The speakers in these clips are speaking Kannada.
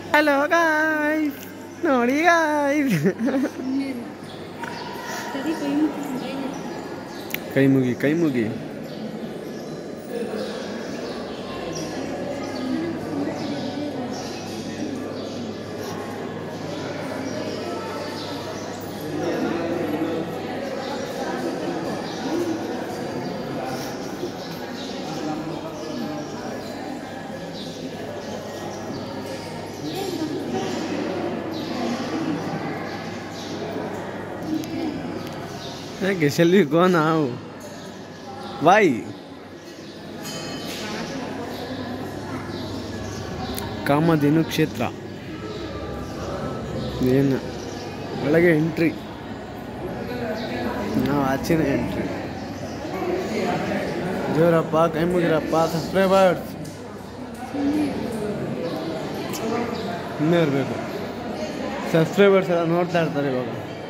ಹಲೋ ಗಾಯ್ಸ್ ನೋಡಿ ಗಾಯ್ಸ್ ಕೈ ಮುಗಿ ಕೈ ಮುಗಿ ಯಾಕೆ ಶೆಲ್ವಿ ಗೋ ನಾವು ವಾಯ್ ಕಾಮಧೇನು ಕ್ಷೇತ್ರ ಏನು ಒಳಗೆ ಎಂಟ್ರಿ ನಾವು ಆಚೆನೇ ಎಂಟ್ರಿ ಜೋರಪ್ಪ ಕೈ ಮುಗಿರಪ್ಪ ಸಬ್ಸ್ಕ್ರೈಬರ್ಸ್ ಇನ್ನೇ ಇರಬೇಕು ಸಬ್ಸ್ಕ್ರೈಬರ್ಸ್ ಎಲ್ಲ ನೋಡ್ತಾ ಇರ್ತಾರೆ ಇವಾಗ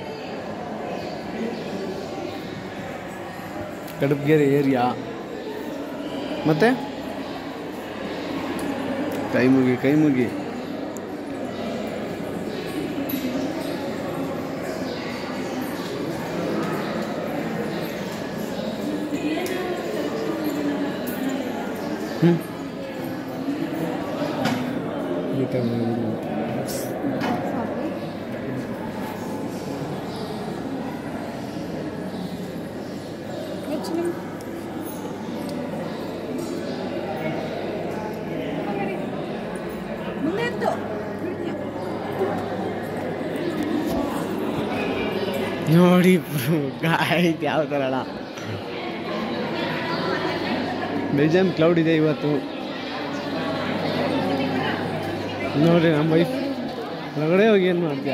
ಕಡಬ್ಗೆರೆ ಏರಿಯಾ ಮತ್ತೆ ಕೈ ಮುಗಿ ಕೈ ಮುಗಿ ಹ್ಮ್ ಈ ಕೈ ಮುಗಿ. ನೋಡಿ ಗಾಯ ಯಾವ ಥರ ಅಲ್ಲ ಬೇಜಾನ್ ಕ್ಲೌಡ್ ಇದೆ ಇವತ್ತು ನೋಡ್ರಿ ನಮ್ಮ ವೈಫ್ ಹೊರಗಡೆ ಹೋಗಿ ಏನು ಮಾಡ್ತೀಯ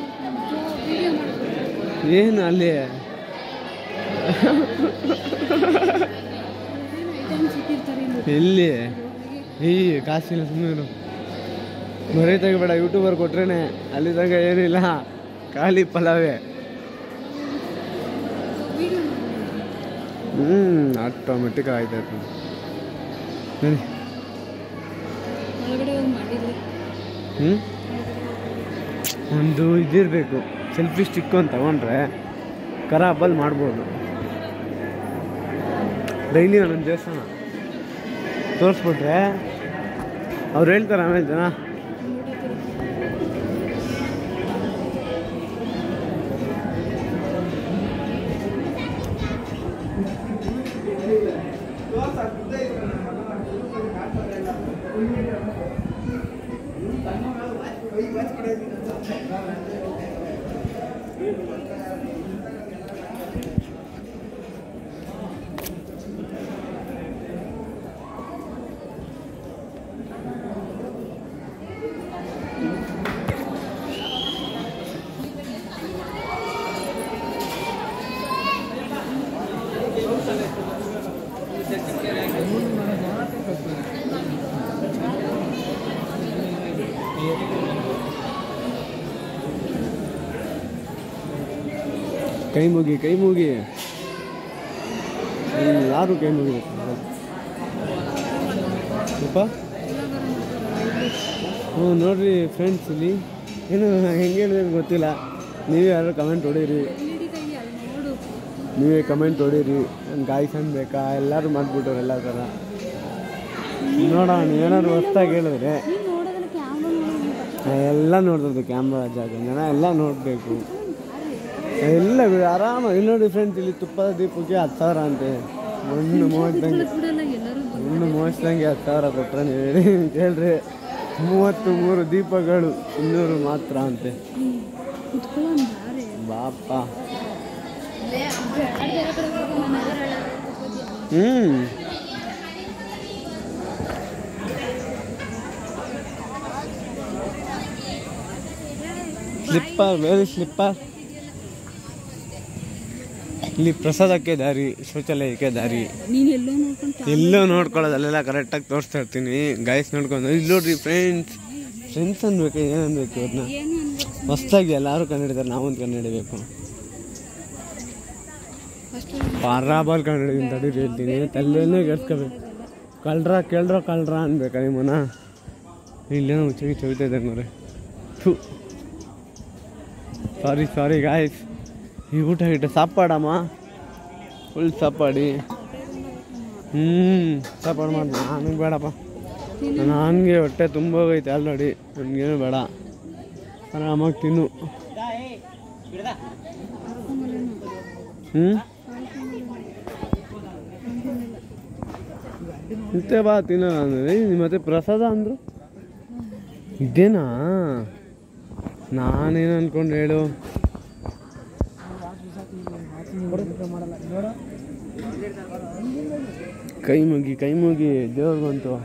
ಏನು ಅಲ್ಲಿ ಎಲ್ಲಿ ಈ ಕಾಸಿಲ್ಲ ಸುಮ್ಮನೆ ಮರಿ ತೆಗಿಬೇಡ ಯೂಟ್ಯೂಬರ್ ಕೊಟ್ರೇನೆ ಅಲ್ಲಿ ತನಕ ಏನಿಲ್ಲ ಖಾಲಿ ಪಲಾವೆ ಹ್ಞೂ ಆಟೋಮೆಟಿಕ್ ಆಯ್ತಾಯ್ತು ನೋಡಿ ಒಳಗಡೆ ಹೋಗಿ ಮಾಡಿದ್ರಿ ಹ್ಞೂ ಒಂದು ಇದಿರಬೇಕು ಸೆಲ್ಫಿ ಸ್ಟಿಕ್ ಅಂತ ತಗೊಂಡ್ರೆ ಖರಾಬಲ್ಲಿ ಮಾಡ್ಬೋದು ಡೈಲಿ ಒಂದೊಂದು ದೇವಸ್ಥಾನ ತೋರಿಸ್ಬಿಟ್ರೆ ಅವ್ರು ಹೇಳ್ತಾರೆ ಆಮೇಲೆ ಜನ ಕೈ ಮುಗಿ ಕೈ ಮುಗಿ ಯಾರು ಕೈ ಮುಗಿಬೇಕು ಸ್ವಲ್ಪ ಹ್ಞೂ ನೋಡ್ರಿ ಫ್ರೆಂಡ್ಸ್ ಇಲ್ಲಿ ಏನು ಹೆಂಗೆ ಹೇಳಿದ್ರೆ ಗೊತ್ತಿಲ್ಲ ನೀವೇ ಯಾರು ಕಮೆಂಟ್ ಹೊಡೀರಿ ಹಿಡಿದೈತಿ ಅಲ್ಲಿ ನೋಡು ನೀವೇ ಕಮೆಂಟ್ ಹೊಡೀರಿ ನನ್ನ ಗಾಯ್ಸ್ ಬೇಕಾ ಎಲ್ಲರೂ ಮಾಡ್ಬಿಟ್ಟವ್ರು ಎಲ್ಲ ಥರ ನೋಡೋಣ ನೀವೇನಾದ್ರು ಹೊಸ್ದಾಗಿ ಹೇಳಿದ್ರೆ ನೀನು ನೋಡೋದನ್ನ ಕ್ಯಾಮ್ರಾ ನೋಡಿ ಎಲ್ಲ ನೋಡ್ತಿರ್ದು ಕ್ಯಾಮ್ರಾ ಜಾಗ ಜನ ಎಲ್ಲ ನೋಡಬೇಕು ಎಲ್ಲ ಬಿಡು ಆರಾಮ ಇಲ್ಲಿ ನೋಡಿ ಫ್ರೆಂಡ್ಸ್ ಇಲ್ಲಿ ತುಪ್ಪದ ದೀಪಕ್ಕೆ ಹತ್ತು ಸಾವಿರ ಅಂತೆ ಮಣ್ಣು ಮೂವತ್ತಂಗೆ ಬಿಡಲ್ಲ ಎಲ್ಲರೂ ಮಣ್ಣು ಮೂವತ್ತಂಗೆ ಹತ್ತು ಸಾವಿರ ಕೊಟ್ರೆ ನೀವು ಹೇಳಿ ಕೇಳ್ರಿ ಮೂವತ್ತು ಮೂರು ದೀಪಗಳು ಇನ್ನೂರು ಮಾತ್ರ ಅಂತೆ ಕುತ್ಕೊಳ್ಳೋಣ ಬಾರೆ ಬಾಪ ಬೇರೆ ಕಡೆ ಹೋಗೋ ಮನೆಯವ್ರು ಹ್ಞೂ ಸ್ಲಿಪ್ಪರ್ ವೆರಿ ಸ್ಲಿಪ್ಪರ್ ಇಲ್ಲಿ ಪ್ರಸಾದಕ್ಕೆ ದಾರಿ ಶೌಚಾಲಯಕ್ಕೆ ದಾರಿ ನೀನು ಎಲ್ಲೋ ನೋಡ್ಕೊಂಡು ಎಲ್ಲೋ ನೋಡ್ಕೊಳ್ಳೋದು ಅಲ್ಲೆಲ್ಲ ಕರೆಕ್ಟಾಗಿ ತೋರಿಸ್ತಾ ಇರ್ತೀನಿ ಗೈಸ್ ನೋಡ್ಕೊಂಡು ಇಲ್ಲಿ ನೋಡ್ರಿ ಫ್ರೆಂಡ್ಸ್ ಫ್ರೆಂಡ್ಸ್ ಅನ್ಬೇಕು ಏನು ಅನ್ಬೇಕು ಇವ್ರನ್ನ ಏನು ಅನ್ಬೇಕು ಹೊಸ್ದಾಗಿ ಎಲ್ಲರೂ ಕಂಡಿಡಿತಾರೆ ನಾವೊಂದು ಕಂಡುಹಿಡಿಬೇಕು ಫಸ್ಟ್ ಪಾರಾಬಾಲ್ ಕಂಡುಹಿಡಿದೀನಿ ತಡೀರಿ ಹೇಳ್ತೀನಿ ತಲೆಯಲ್ಲೇ ಕೆಡ್ಸ್ಕೋಬೇಕು ಕಳ್ರ ಕೇಳ್ರ ಕಳ್ರ ಅನ್ಬೇಕಾ ನಿಮ್ಮನ್ನ ಇಲ್ಲೇನೋ ಹುಚ್ಚಾಗಿ ಚವಿತಾ ಇದ್ದಂಗೆ ನೋಡ್ರಿ ಥೂ ಸಾರಿ ಸಾರಿ ಗಾಯ್ಸ್ ಈ ಊಟ ಗಿಟ್ಟ ಸಾಪಾಡಮ್ಮ ಫುಲ್ ಸಾಪಾಡಿ ಹ್ಞೂ ಸಾಪಾಡು ಮಾಡಿ ನನಗೆ ಬೇಡಪ್ಪ ನನಗೆ ಹೊಟ್ಟೆ ತುಂಬ ಹೋಗೈತೆ ಆಲ್ರೆಡಿ ನನಗೇನು ಬೇಡ ಆರಾಮಾಗಿ ತಿನ್ನು ಹ್ಞೂ ಮತ್ತೆ ಬಾ ತಿನ್ನೋಣ ಅಂದ್ರೆ ಮತ್ತೆ ಪ್ರಸಾದ ಅಂದರು ಇದೇನಾ ನಾನೇನು ಅನ್ಕೊಂಡು ಹೇಳು ಕೈ ಮುಗಿ ಕೈ ಮುಗಿ ದೇವ್ರಿಗಂತು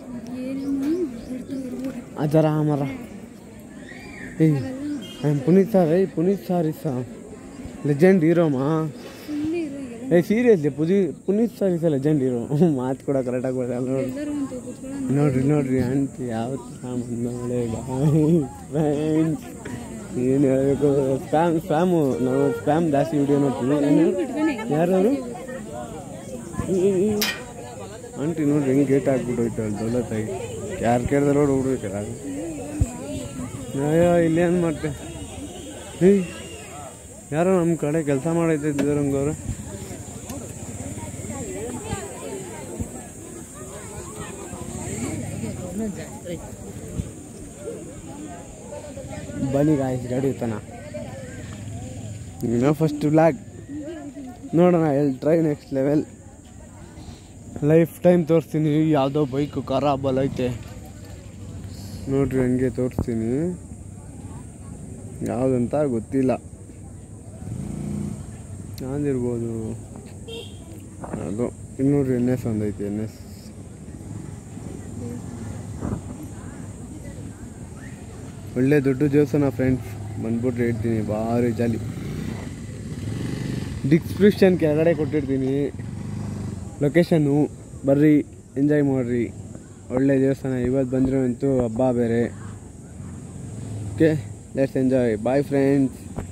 ಅಜರ ಮರ ಏಯ್ ಐ ಪುನೀತ್ ಸರ್ ಏಯ್ ಪುನೀತ್ ಸರ್ ಇಸ್ ಲೆಜೆಂಡ್ ಹೀರೋಮಾ ಸುಮ್ಮನೆ ಇರು ಈಗ. ಏ ಸೀರಿಯಸ್ಲಿ ಪುಜಿ Puneeth sir is legend hero ಮಾತು ಕೂಡ ಕರೆಕ್ಟಾಗಿ ಬರಲ್ಲ ನೋಡಿ ಎಲ್ಲರೂ ಅಂತ ಕೂತ್ಕೊಳ್ಳೋಣ ನೋಡ್ರಿ ನೋಡ್ರಿ ಆಂಟಿ ಯಾವತ್ತು ಬಂದವಳೆ ಫ್ರೆಂಡ್ಸ್ ಏನು ಹೇಳಬೇಕು ಸ್ಪ್ಯಾಮ್ ಸ್ಪ್ಯಾಮು ನಾವು ಸ್ಪ್ಯಾಮ್ ಜಾಸ್ತಿ ವಿಡಿಯೋ ನೋಡ್ತೀವಿ ಏನು ಯಾರವರು ಆಂಟಿ ನೋಡ್ರಿ ಹೆಂಗೆ ಗೇಟ್ ಹಾಕ್ಬಿಟ್ಟು ಹೋಯ್ತು ಅಲ್ಲಿ ದೊಡ್ಡದಾಗಿ ಯಾರು ಕೇಳಿದ್ರೆ ನೋಡಿ ಹುಡ್ಬೇಕಲ್ಲ ಅಯ್ಯೋ ಇಲ್ಲೇನು ಮಾಡ್ತೆ ಏಯ್ ಯಾರೋ ನಮ್ಮ ಕಡೆ ಕೆಲಸ ಮಾಡೈತಿದ್ರು ಹಂಗವ್ರು ಬನ್ನಿ ಗಾಯ್ಸ್ ಗಾಡಿ ಇರ್ತಾನ ಇನ್ನೂ ಫಸ್ಟ್ ಬ್ಲಾಗ್ ನೋಡೋಣ ಎಲ್ಲಿ try next level lifetime ತೋರಿಸ್ತೀನಿ ಯಾವುದೋ ಬೈಕು ಖರಾಬಲ್ ಐತೆ ನೋಡ್ರಿ ಹಂಗೆ ತೋರಿಸ್ತೀನಿ ಯಾವುದಂತ ಗೊತ್ತಿಲ್ಲ ಯಾವ್ದಿರ್ಬೋದು ಅದು ಇಲ್ಲಿ ನೋಡ್ರಿ ಎನ್ ಎಸ್ ಒಂದೈತೆ ಎನ್ ಎಸ್ ಒಳ್ಳೆ ದೊಡ್ಡ ದೇವಸ್ಥಾನ ಫ್ರೆಂಡ್ಸ್ ಬಂದ್ಬಿಟ್ರೆ ಹೇಳ್ತೀನಿ ಭಾರಿ ಜಾಲಿ ಡಿಸ್ಕ್ರಿಪ್ಷನ್ ಕೆಳಗಡೆ ಕೊಟ್ಟಿರ್ತೀನಿ ಲೊಕೇಶನ್ನು ಬರ್ರಿ ಎಂಜಾಯ್ ಮಾಡಿರಿ ಒಳ್ಳೆ ದೇವಸ್ಥಾನ ಇವತ್ತು ಬಂದರೆ ಅಂತೂ ಹಬ್ಬ ಬೇರೆ okay let's enjoy bye friends